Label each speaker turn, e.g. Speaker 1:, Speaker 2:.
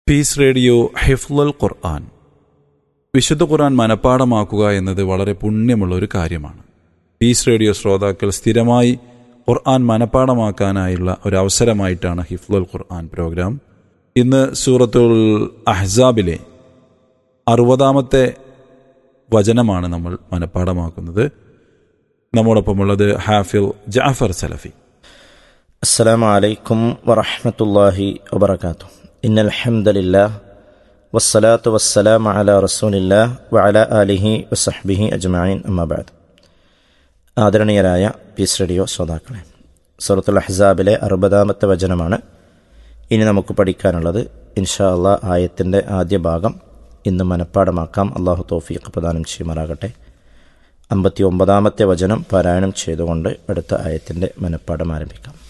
Speaker 1: piece radio ഹിഫ്ലുൽ ഖുർആൻ വിശുദ്ധ ഖുർആൻ മനഃപ്പാടമാക്കുക എന്നത് വളരെ പുണ്യമുള്ള ഒരു കാര്യമാണ് പീസ് റേഡിയോ ശ്രോതാക്കൾ സ്ഥിരമായി ഖുർആൻ മനഃപ്പാടമാക്കാനായുള്ള ഒരു അവസരമായിട്ടാണ് ഹിഫ്ലുൽ ഖുർആൻ പ്രോഗ്രാം ഇന്ന് സൂറത്തുൽ അഹ്സാബിലെ അറുപതാമത്തെ വചനമാണ് നമ്മൾ മനഃപ്പാടമാക്കുന്നത് നമ്മോടൊപ്പമുള്ളത് ഹാഫിൽ ജാഫർ സലഫി
Speaker 2: السلام عليكم ورحمة الله وبركاته إن الحمد لله والصلاة والسلام على رسول الله وعلى آله وصحبه أجمعين أما بعد ആദരണീയരായ പീസ് റേഡിയോ ശ്രോതാക്കളെ സൂറത്തുൽ അഹ്സാബിലെ അറുപതാമത്തെ വചനമാണ് ഇനി നമുക്ക് പഠിക്കാനുള്ളത് ഇൻഷാ അള്ളാഹ് ആയത്തിൻ്റെ ആദ്യ ഭാഗം ഇന്ന് മനഃപ്പാടമാക്കാം അള്ളാഹു തോഫീഖ് പ്രദാനം ചെയ്യുമാറാകട്ടെ അമ്പത്തി ഒമ്പതാമത്തെ വചനം പാരായണം ചെയ്തുകൊണ്ട് അടുത്ത ആയത്തിൻ്റെ മനഃപ്പാടം ആരംഭിക്കാം